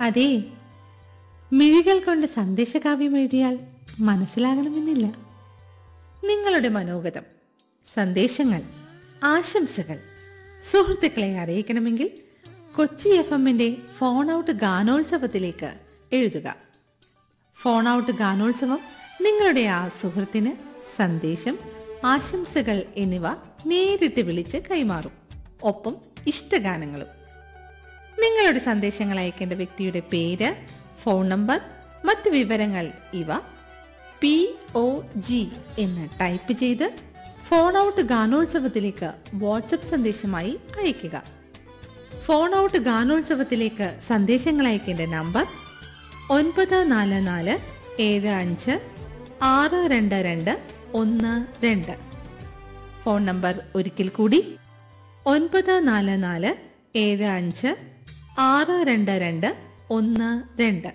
അതെ മിഴികൾ കൊണ്ട് സന്ദേശകാവ്യം എഴുതിയാൽ മനസ്സിലാകണമെന്നില്ല നിങ്ങളുടെ മനോഗതം സന്ദേശങ്ങൾ ആശംസകൾ സുഹൃത്തുക്കളെ അറിയിക്കണമെങ്കിൽ കൊച്ചി എഫ് എമ്മിന്റെ ഫോൺ ഔട്ട് ഗാനോത്സവത്തിലേക്ക് എഴുതുക ഫോൺ ഔട്ട് ഗാനോത്സവം നിങ്ങളുടെ ആ സുഹൃത്തിന് സന്ദേശം ആശംസകൾ എന്നിവ നേരിട്ട് വിളിച്ച് കൈമാറും ഒപ്പം ഇഷ്ടഗാനങ്ങളും നിങ്ങളുടെ സന്ദേശങ്ങൾ അയക്കേണ്ട വ്യക്തിയുടെ പേര് ഫോൺ നമ്പർ മറ്റു വിവരങ്ങൾ ഇവ പി ഒ ജി എന്ന് ടൈപ്പ് ചെയ്ത് ഫോൺ ഔട്ട് ഗാനോത്സവത്തിലേക്ക് വാട്സപ്പ് സന്ദേശമായി അയയ്ക്കുക ഫോൺ ഔട്ട് ഗാനോത്സവത്തിലേക്ക് സന്ദേശങ്ങൾ അയക്കേണ്ട നമ്പർ ഒൻപത് നാല് നാല് ഏഴ് അഞ്ച് ആറ് രണ്ട് രണ്ട് ഒന്ന് രണ്ട് ഫോൺ നമ്പർ ഒരിക്കൽ കൂടി ഒൻപത് നാല് നാല് ഏഴ് അഞ്ച് ആറ് രണ്ട് രണ്ട് ഒന്ന് രണ്ട്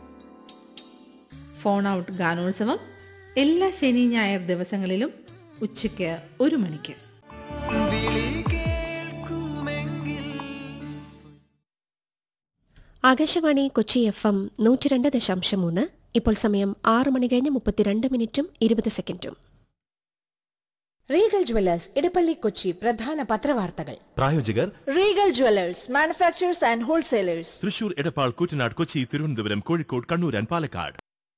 ഫോൺ ഔട്ട് ഗാനോത്സവം എല്ലാ ശനി ഞായർ ദിവസങ്ങളിലും ഉച്ചയ്ക്ക് ഒരു മണിക്ക് ആകാശവാണി കൊച്ചി എഫ് എം നൂറ്റി രണ്ട് ദശാംശം മൂന്ന് ഇപ്പോൾ സമയം ആറ് മണി കഴിഞ്ഞ് മുപ്പത്തിരണ്ട് മിനിറ്റും ഇരുപത് സെക്കൻഡും റീഗൽ ജ്വല്ലേഴ്സ് ഇടപ്പള്ളി കൊച്ചി പ്രധാന പത്രവാർത്തകൾ പ്രായോജകർ Regal jewellers manufacturers and wholesalers Thrissur Edappal Koottanad Kochi Thiruvananthapuram Kozhikode Kannur and Palakkad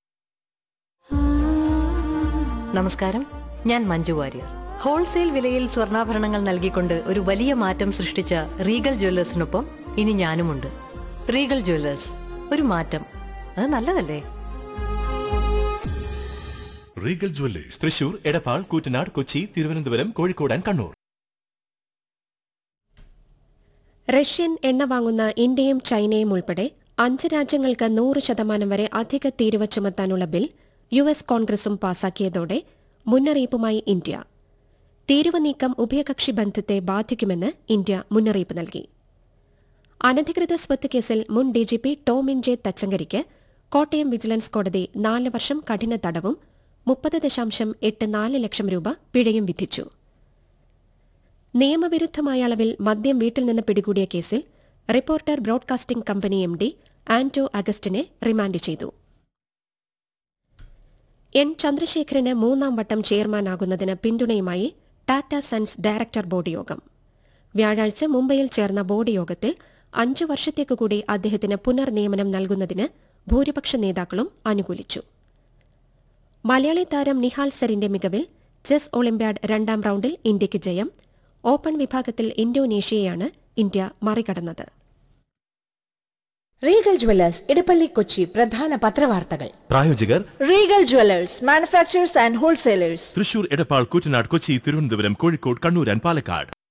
നമസ്കാരം ഞാൻ മഞ്ജു വാര്യർ ഹോൾസെയിൽ വിലയിൽ സ്വർണ്ണാഭരണങ്ങൾ നൽകിക്കൊണ്ട് ഒരു വലിയ മാറ്റം സൃഷ്ടിച്ച റീഗൽ ജ്വല്ലേഴ്സിനൊപ്പം ഇനി ഞാനുമുണ്ട് റീഗൽ ജ്വല്ലേഴ്സ് ഒരു മാറ്റം അത് നല്ലതല്ലേ Regal jewellers Thrissur Edappal Koottanad Kochi Thiruvananthapuram Kozhikode and Kannur Russian എണ്ണ വാങ്ങുന്ന ഇന്ത്യയും ചൈനയും ഉൾപ്പെടെ അഞ്ച് രാജ്യങ്ങൾക്ക് നൂറ് ശതമാനം വരെ അധിക തീരുവ ചുമത്താനുള്ള ബിൽ യു എസ് കോൺഗ്രസും പാസാക്കിയതോടെ മുന്നറിയിപ്പുമായി ഇന്ത്യ തീരുവ നീക്കം ഉഭയകക്ഷി ബന്ധത്തെ ബാധിക്കുമെന്ന് ഇന്ത്യ മുന്നറിയിപ്പ് നൽകി അനധികൃത സ്വത്ത് കേസിൽ മുൻ ഡിജിപി ടോമിൻ ജെ തച്ചങ്കരിക്ക് കോട്ടയം വിജിലൻസ് കോടതി നാല് വർഷം കഠിന തടവും മുപ്പത് ദശാംശം എട്ട് നാല് ലക്ഷം രൂപ പിഴയും വിധിച്ചു നിയമവിരുദ്ധമായ അളവിൽ മദ്യം വീട്ടിൽ നിന്ന് പിടികൂടിയ കേസിൽ reporter broadcasting company M D Anto അഗസ്റ്റിനെ റിമാൻഡ് ചെയ്തു എൻ ചന്ദ്രശേഖരന് മൂന്നാം വട്ടം ചെയർമാനാകുന്നതിന് പിന്തുണയുമായി ടാറ്റ സൺസ് ഡയറക്ടർ ബോർഡ് യോഗം വ്യാഴാഴ്ച മുംബൈയിൽ ചേർന്ന ബോർഡ് യോഗത്തിൽ അഞ്ചു വർഷത്തേക്കു കൂടി അദ്ദേഹത്തിന് പുനർനിയമനം നൽകുന്നതിന് ഭൂരിപക്ഷ നേതാക്കളും അനുകൂലിച്ചു മലയാളി താരം നിഹാൽ സരിന്റെ മികവിൽ ചെസ് ഒളിമ്പ്യാഡ് രണ്ടാം റൌണ്ടിൽ ഇന്ത്യയ്ക്ക് ജയം ഓപ്പൺ വിഭാഗത്തിൽ ഇന്തോനേഷ്യയെയാണ് ഇന്ത്യ മറികടന്നത് റീഗൽ ജ്വല്ലേഴ്സ് ഇടപ്പള്ളി കൊച്ചി പ്രധാന പത്രവാർത്തകൾ പ്രായോജകർ Regal jewellers manufacturers and wholesalers Thrissur Edappal Koottanad Kochi Thiruvananthapuram Kozhikode Kannur and Palakkad